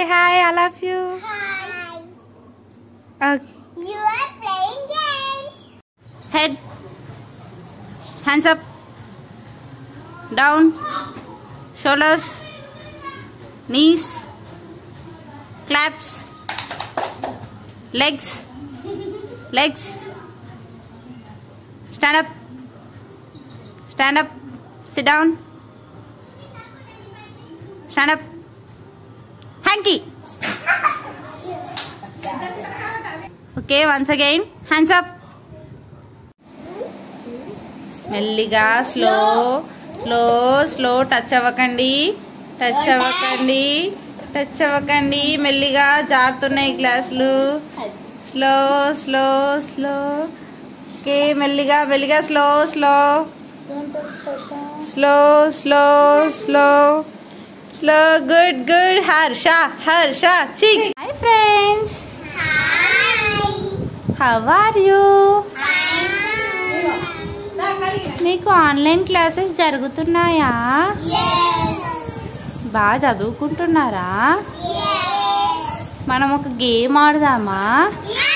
Hi I love you Hi. You are playing games. Head hands up down shoulders knees claps legs legs stand up stand up sit down stand up hanky okay once again hands up మెల్లిగా slow slow slow touch అవ్వకండి touch అవ్వకండి touch అవ్వకండి మెల్లిగా జారుతున్నాయి గ్లాసులు slow slow slow okay మెల్లిగా మెల్లిగా slow slow Don't touch the phone. Slow slow slow slow good good Harsha Harsha చిక్ hi friends Hi. How are you Hi. మీకు ఆన్లైన్ క్లాసెస్ జరుగుతున్నాయా Yes. బాగా చదువుకుంటున్నారా Yes. మనం ఒక గేమ్ ఆడదామా Yeah.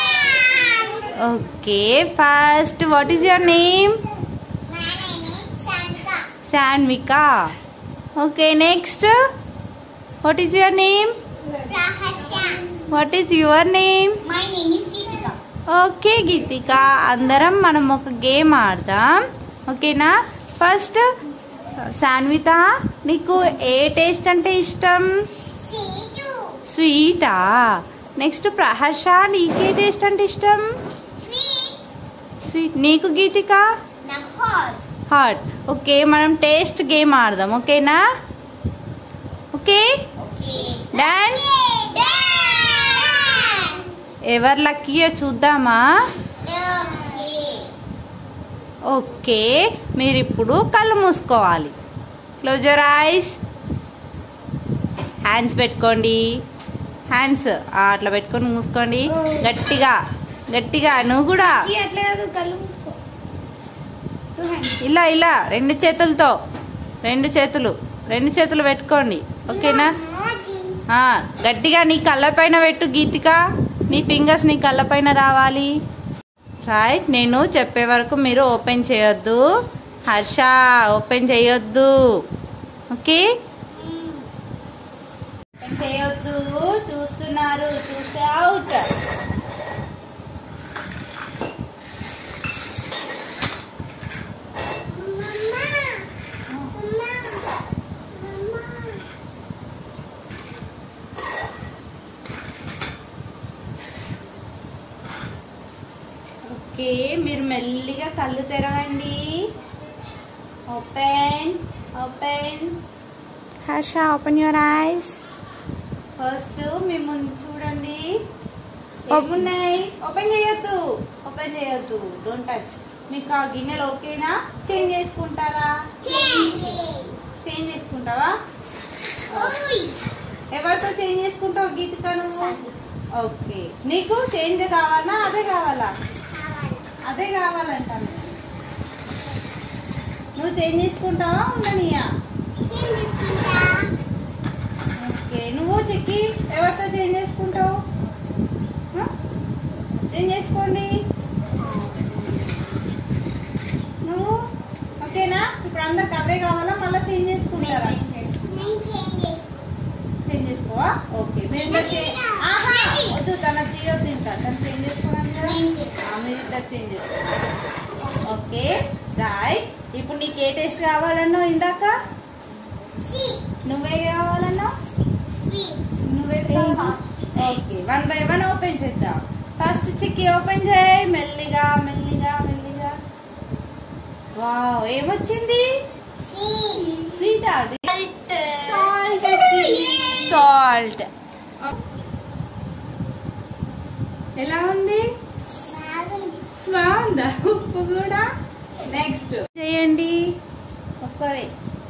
Okay first what is your name My name is Santa. Sanvika okay next what is your name Prahasha. What is your name My name is Geetika. Okay Geetika అందరం మనం ఒక game ఆడదాం ఓకేనా ఫస్ట్ శాన్విత నీకు ఏ taste అంటే ఇష్టం See you. స్వీటా next Praharsha నీకే టేస్ట్ అంటే ఇష్టం Sweet. స్వీట్ నీకు Geetika The hot. Hot okay మనం టేస్ట్ గేమ్ ఆడదాం ఓకేనా ఓకే Okay. Don Dad. ఎవరు లక్కీయో చూద్దామా Okay. ఓకే మీరు ఇప్పుడు కళ్ళు మూసుకోవాలి క్లోజ్ యువర్ ఐస్ హ్యాండ్స్ పెట్టుకోండి హ్యాండ్స్ అట్లా పెట్టుకొని మూసుకోండి గట్టిగా గట్టిగా నువ్వు కూడా అట్లా కాదు కళ్ళు మూసుకో టూ హ్యాండ్స్ ఇలా ఇలా రెండు చేతులతో రెండు చేతులు రెండు చేతులు పెట్టుకోండి ఓకేనా ఆ, గట్టిగా నీ కళ్ళపైన పెట్టు గీతిక నీ ఫింగర్స్ నీ కళ్ళపైన రావాలి రైట్ నేను చెప్పే వరకు మీరు ఓపెన్ చేయొద్దు హర్ష ఓపెన్ చేయొద్దు ఓకే ఓపెన్ చేయొద్దు చూస్తున్నారు చూస్తే అవుట్ ఓకే మీరు మెల్లిగా కళ్ళు తెరవండి open open Harsha open your eyes first మీ ముందు చూడండి ఏమున్నాయి ఓపెన్ చేయొద్దు ఓపెన్ చేయొద్దు డోంట్ టచ్ మీకు ఆ గిన్నెలు ఓకేనా చేంజ్ చేసుకుంటారా చేంజ్ చేసుకుంటావా ఎవరితో చేంజ్ చేసుకుంటావు గీతిక నువ్వు ఓకే నీకు చేంజ్ కావాలా అదే కావాలా అదే కావాలంటాను నువ్వు చేంజ్ చేసుకుంటావా ఉండనియా ఓకే నువ్వు చిక్కి ఎవరితో చేంజ్ చేసుకుంటావు ఆ? చేంజ్ చేసుకోండి నువ్వు ఓకేనా ఇప్పుడు అందరికి అవే కావాలా మళ్ళీ చేంజ్ చేసుకుంటారా చేంజ్ చేసుకోవా ఓకే మీరు ఇద్దరు చే- ఆహా, వద్దు తన తీయొద్దు ఇంకా తను చేంజ్ చేసుకోవాలి కదా ఆ, మీరు ఇద్దరు చేంజ్ చేసుకోండి ఓకే రైట్ ఇప్పుడు నీకు ఏ టేస్ట్ కావాలన్నావు ఇందాక నువ్వే కావాలన్నావు నువ్వేది కావాలి okay one by one open చేద్దాం ఫస్ట్ చిక్కి ఓపెన్ చేయి మెల్లిగా మెల్లిగా మెల్లిగా వావ్ ఏమొచ్చింది స్వీట్ అది సాల్ట్ సాల్ట్ ఎలా ఉంది బాగుందా ఉప్పు కూడా నెక్స్ట్ చేయండి ఒక్కరే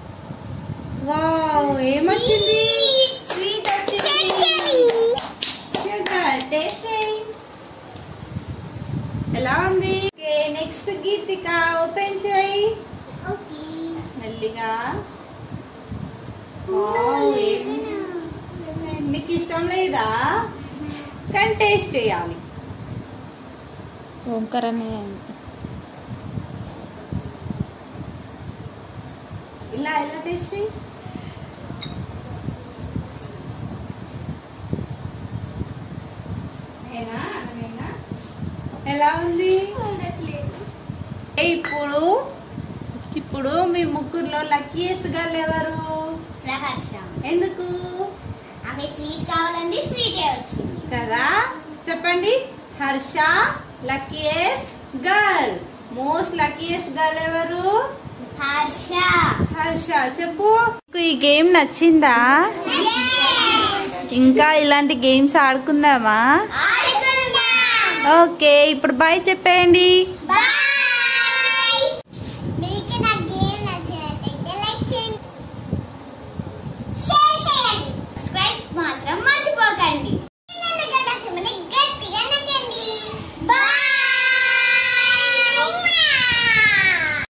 వావ్ ఏమొచ్చింది స్వీట్ వచ్చింది షుగర్ టేస్ట్ చేయి ఎలా ఉంది నెక్స్ట్ గీతిక ఓపెన్ చేయి మెల్లిగా వావ్, ఏమి- నీకు ఇష్టం లేదా కానీ టేస్ట్ చేయాలి ఓంకార్ అనే ఇలా ఎలా టేస్ట్ చేయి నేనా? నేనా? ఎలా ఉంది ఏ ఇప్పుడు ఇప్పుడు మీ ముగ్గురులో లక్కీయెస్ట్ గర్ల్ ఎవరు ప్రహర్షం ఎందుకు ఆమె స్వీట్ కావాలండి స్వీటే వచ్చింది కదా చెప్పండి Harsha luckiest girl most luckiest girl ఎవరు హర్ష హర్ష చెప్పు నీకు ఈ గేమ్ నచ్చిందా ఇంకా ఇలాంటి గేమ్స్ ఆడుకుందామా ఓకే ఇప్పుడు బాయ్ చెప్పేయండి